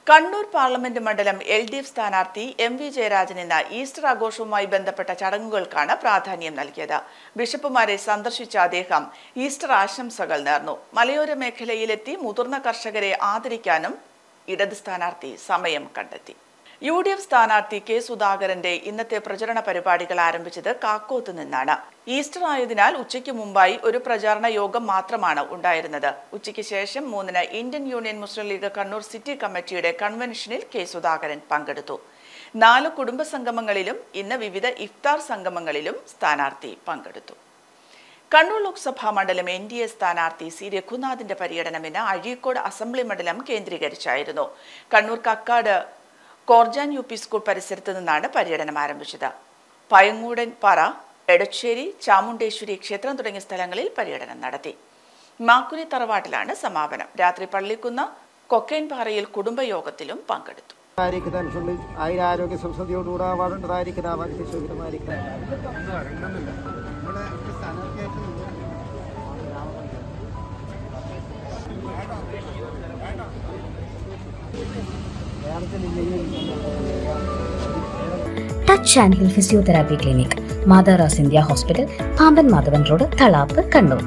Kannur parliament മണ്ഡലം L D F സ്ഥാനാർത്ഥി M V Jayarajan ഇന്ന് ഈസ്റ്റർ ആഘോഷവുമായി ബന്ധപ്പെട്ട ചടങ്ങുകൾക്കാണ് പ്രാധാന്യം നൽകിയത് ബിഷപ്പുമാരെ സന്ദർശിച്ച അദ്ദേഹം ഈസ്റ്റർ ആശംസകൾ നേർന്നു മലയോര മേഖലയിലെത്തി മുതിർന്ന കർഷകരെ ആദരിക്കാനും ഇടത് സ്ഥാനാർത്ഥി സമയം കണ്ടെത്തി യു ഡി എഫ് സ്ഥാനാർത്ഥി കെ സുധാകരന്റെ ഇന്നത്തെ പ്രചരണ പരിപാടികൾ ആരംഭിച്ചത് കാക്കോത്ത് നിന്നാണ് ഈസ്റ്റർ ആയതിനാൽ ഉച്ചയ്ക്ക് മുമ്പായി ഒരു പ്രചാരണ യോഗം മാത്രമാണ് ഉണ്ടായിരുന്നത് ഉച്ചയ്ക്ക് ശേഷം മൂന്നിന് ഇന്ത്യൻ യൂണിയൻ മുസ്ലിം ലീഗ് കണ്ണൂർ സിറ്റി കമ്മിറ്റിയുടെ കൺവെൻഷനിൽ കെ സുധാകരൻ പങ്കെടുത്തു നാല് കുടുംബ സംഗമങ്ങളിലും ഇന്ന് വിവിധ ഇഫ്താർ സംഗമങ്ങളിലും സ്ഥാനാർത്ഥി പങ്കെടുത്തു കണ്ണൂർ ലോക്സഭാ മണ്ഡലം എൻ ഡി എ സ്ഥാനാർത്ഥി സി രഘുനാഥിന്റെ പര്യടനം ഇന്ന് അഴീക്കോട് അസംബ്ലി മണ്ഡലം കേന്ദ്രീകരിച്ചായിരുന്നു Kannur Kakkad Korjan U P school പരിസരത്ത് നിന്നാണ് പര്യടനം ആരംഭിച്ചത് പയങ്ങൂടൻ പാറ എടച്ചേരി ചാമുണ്ടേശ്വരി ക്ഷേത്രം തുടങ്ങിയ സ്ഥലങ്ങളിൽ പര്യടനം നടത്തി മാക്കുനി തറവാട്ടിലാണ് സമാപനം രാത്രി പള്ളിക്കുന്ന കൊക്കൈൻ പാറയിൽ കുടുംബയോഗത്തിലും പങ്കെടുത്തു ആയിരിക്കുന്ന അനുസരിച്ച് ആയിരാരോഗ്യ സംസതിയോടുകൂടെ വാഴേണ്ടതായിരിക്കുന്ന ആവാദിശോഭിതമായിരിക്കുന്ന touch and heal physiotherapy clinic മാതാറാസ് India hospital Pamban Madhavan road Thalap Kannur